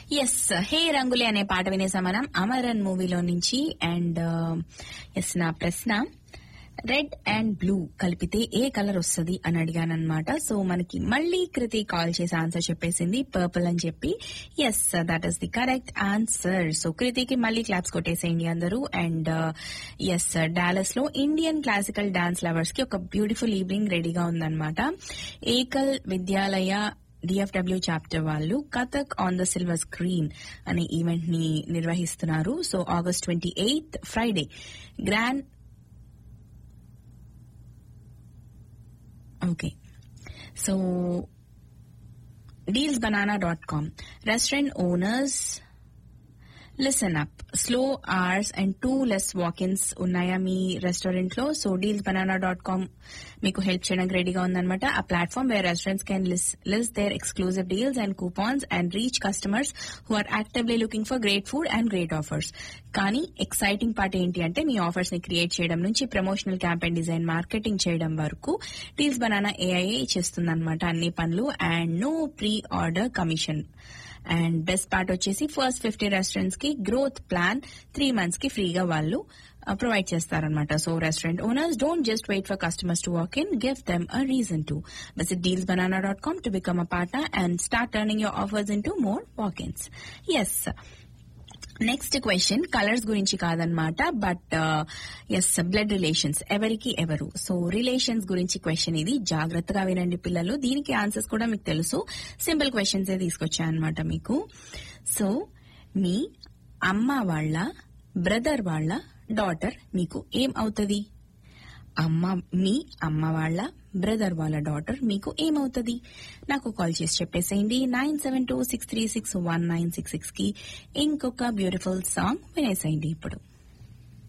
yes hey రంగులే అనే పాట వినేసాం మనం అమరన్ మూవీలో నుంచి అండ్ ఎస్ నా ప్రశ్న రెడ్ అండ్ బ్లూ కలిపితే ఏ కలర్ వస్తుంది అని అడిగానమాట సో మనకి మళ్ళీ కృతి కాల్ చేసి ఆన్సర్ చెప్పేసింది పర్పుల్ అని చెప్పి yes that is the correct answer so కృతికి మళ్ళీ క్లాప్స్ కొట్టేసేయండి అందరూ అండ్ ఎస్ డాలస్ లో ఇండియన్ క్లాసికల్ డాన్స్ లవర్స్ కి ఒక బ్యూటిఫుల్ ఈవినింగ్ రెడీగా ఉందన్నమాట ఏకల్ విద్యాలయ డిఎఫ్డబ్ల్యూ చాప్టర్ వాళ్ళు Kathak on the silver screen అనే ఈవెంట్ ని నిర్వహిస్తున్నారు so August twenty eighth Friday grand okay so Deals Banana dot com restaurant owners listen up slow hours and too less walk ins ఉన్నాయా మీ restaurant లో so Deals Banana dot com మీకు help చేయడానికి రెడీగా ఉందన్నమాట a platform where restaurants can list their exclusive deals and coupons and reach customers who are actively looking for great food and great offers కానీ exciting part ఏంటి అంటే మీ offers ని create చేయడం నుంచి ప్రమోషనల్ క్యాంపెయిన్ డిజైన్ మార్కెటింగ్ చేయడం వరకు deals banana AIA చేస్తుందన్నమాట అన్ని పనులు and no pre order commission and best part వచ్చేసి ఫస్ట్ ఫిఫ్టీ రెస్టారెంట్స్ కి గ్రోత్ ప్లాన్ త్రీ మంత్స్ కి ఫ్రీగా వాళ్ళు ప్రొవైడ్ చేస్తారనమాట so restaurant owners don't just wait for customers to walk in give them a reason to visit Deals Banana dot com to become a partner and start turning your offers into more walk ins yes next question colours గురించి కాదనమాట but yes blood relations ఎవరికి ఎవరు so relations గురించి question ఇది జాగ్రత్తగా వినండి పిల్లలు దీనికి ఆన్సర్స్ కూడా మీకు తెలుసు సింపుల్ క్వశ్చన్స్ తీసుకొచ్చా అనమాట మీకు సో మీ అమ్మ వాళ్ళ బ్రదర్ వాళ్ళ డాటర్ మీకు ఏం అవుతుంది అమ్మ మీ అమ్మ వాళ్ళ బ్రదర్ వాళ్ళ డాటర్ మీకు ఏమవుతుంది నాకు కాల్ చేసి చెప్పేసేయండి nine seven two six three six one nine six six కి ఇంకొక బ్యూటిఫుల్ సాంగ్ వినేసేయండి ఇప్పుడు